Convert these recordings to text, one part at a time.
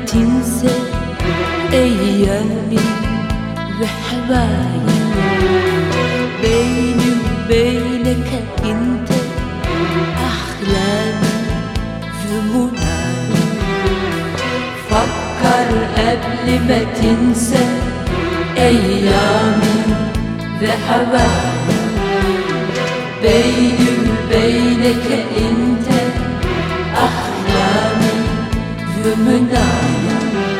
تنسى أيامي وحبايبي بيني وبينك انت أحلامي ومنامي فكر قبل ما تنسى أيامي وحبايبي بيني وبينك انت أحلامي ومنامي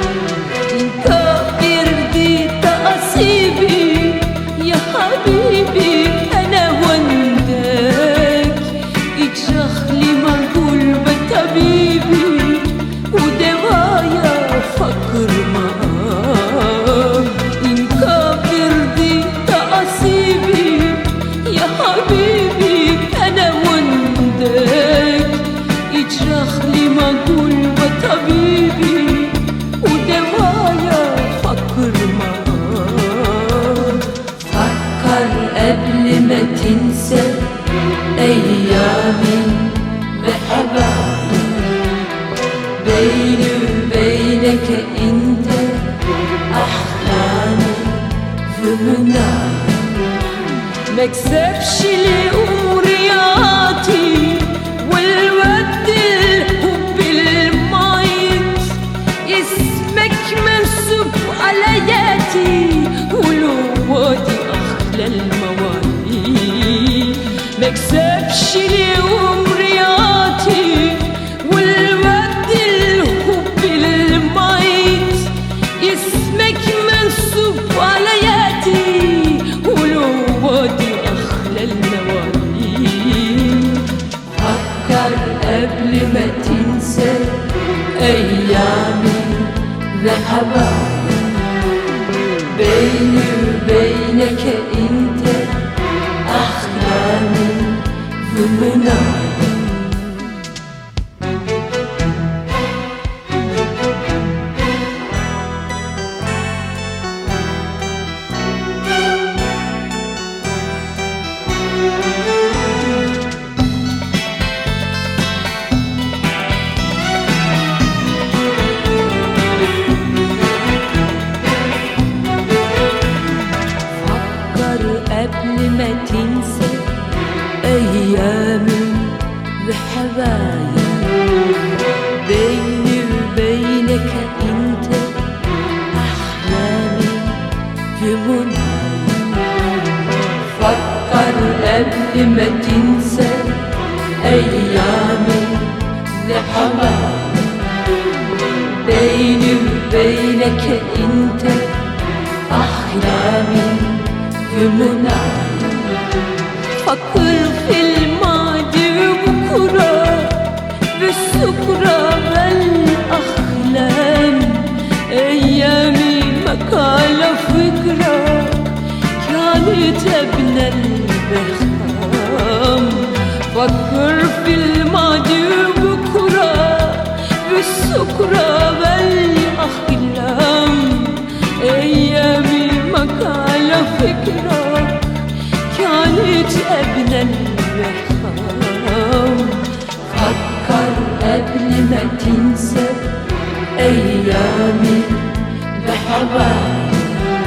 كافر دي تقصيبي يا حبيبي أنا وندك اجرح لي مرجول بطبيبي ودوايا فكر معاه إن كافر دي تقصيبي يا حبيبي أنا وندك اجرح لي مرجول بطبيبي ودوايا فكر معاه فكر قبل ما تنسى أيامي بحبايبي بيني وبينك انت أحلامي ومنامي مكسبش لأموري يعطي والود الحب الميت اسمك منسوب على ياتي ولو وادي أحلى المواعيد مكسبش لأموري يعطي والود الحب الميت اسمك منسوب على ياتي ولو وادي أحلى المواعيد فكر قبل ما تنسى أيامي وحبايبي بيني وبينك انت أحلامي ومنامي فكر قبل ما تنسى أيامي وحبايبي بيني وبينك انت أحلامي ومنامي فكر قبل ما تنسى أيامي وحبايبي بيني وبينك انت أحلامي ومنامي فكر في الماضي وبكرة بالسكرة والأحلام أيامي ما كان فكرة كانت ابن البخام فكر في الماضي وبكرة بالسكرة والأحلام أيامي ما كان فكرة كانت ابن الرخام فكر قبل ما تنسى أيامي بحبايبي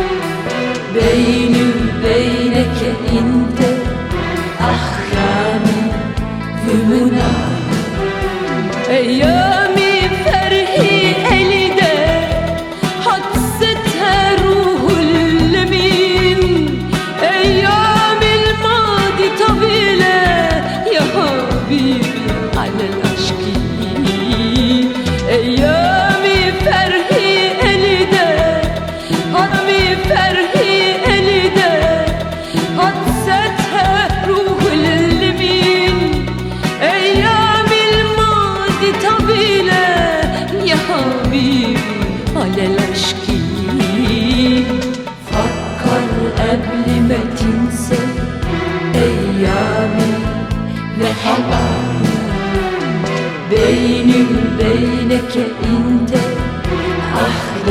بيني وبينك انت أحلامي ومنامي أيامي فرحي قليدة حطستها روح اليمين أيام الماضي طويلة يا حبيبي على الأشكين أيامي فرحي قليدة عمي فرحي قليدة حطستها روح اليمين أيام الماضي طويلة يا حبيبي على الأشكين فكر قبل ما تنسى أيامي وحبايبي بيني وبينك انت أحلى